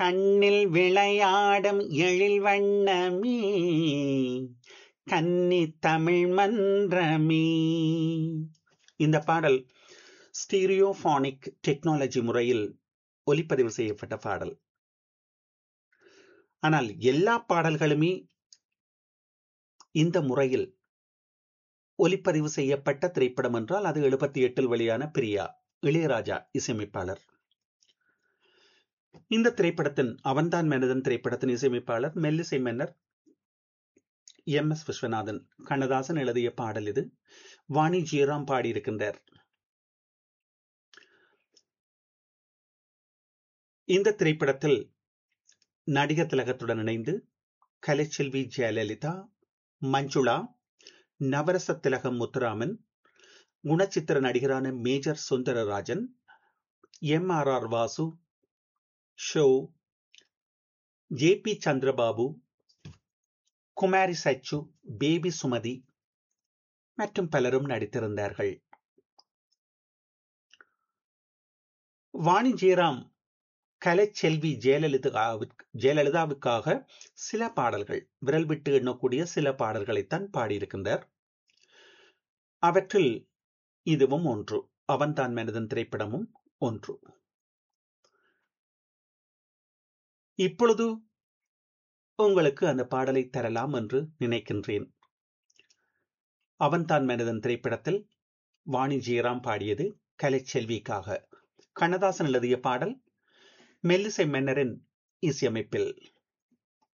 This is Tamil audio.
கண்ணில் விளையாடும் எழில் வண்ணமே கன்னி தமிழ் மன்றமே இந்த பாடல் ஸ்டீரியோபானிக் டெக்னாலஜி முறையில் ஒலிப்பதிவு செய்யப்பட்ட பாடல் ஆனால் எல்லா பாடல்களுமே இந்த முறையில் ஒலிப்பதிவு செய்யப்பட்ட திரைப்படம் என்றால் அது எழுபத்தி எட்டில் வெளியான பிரியா இளையராஜா இசையமைப்பாளர் இந்த திரைப்படத்தின் அவன்தான் மனிதன் திரைப்படத்தின் இசையமைப்பாளர் மெல்லிசை மன்னர் எம் எஸ் விஸ்வநாதன் கண்ணதாசன் எழுதிய பாடல் இது வாணி ஜீராம் பாடியிருக்கின்றார் இந்த திரைப்படத்தில் நடிகர் திலகத்துடன் இணைந்து கலைச்செல்வி ஜெயலலிதா மஞ்சுளா நவரச திலகம் முத்துராமன் குணச்சித்திர நடிகரான major Sundararajan M R R Vasu Cho J P Chandrababu Kumari Sachu baby Sumathi மற்றும் பலரும் நடித்திருந்தார்கள் வாணி ஜெயராம் கலைச்செல்வி ஜெயலலிதாவுக்கு ஜெயலலிதாவுக்காக சில பாடல்கள் விரல் விட்டு எண்ணக்கூடிய சில பாடல்களைத்தான் பாடியிருக்கின்றார் அவற்றில் இதுவும் ஒன்று அவன்தான் மனிதன் திரைப்படமும் ஒன்று இப்பொழுது உங்களுக்கு அந்த பாடலை தரலாம் என்று நினைக்கின்றேன் அவன்தான் மனிதன் திரைப்படத்தில் வாணி ஜெயராம் பாடியது கலைச்செல்விக்காக கண்ணதாசன் எழுதிய பாடல் மெல்லிசை மன்னரின் இசையமைப்பில்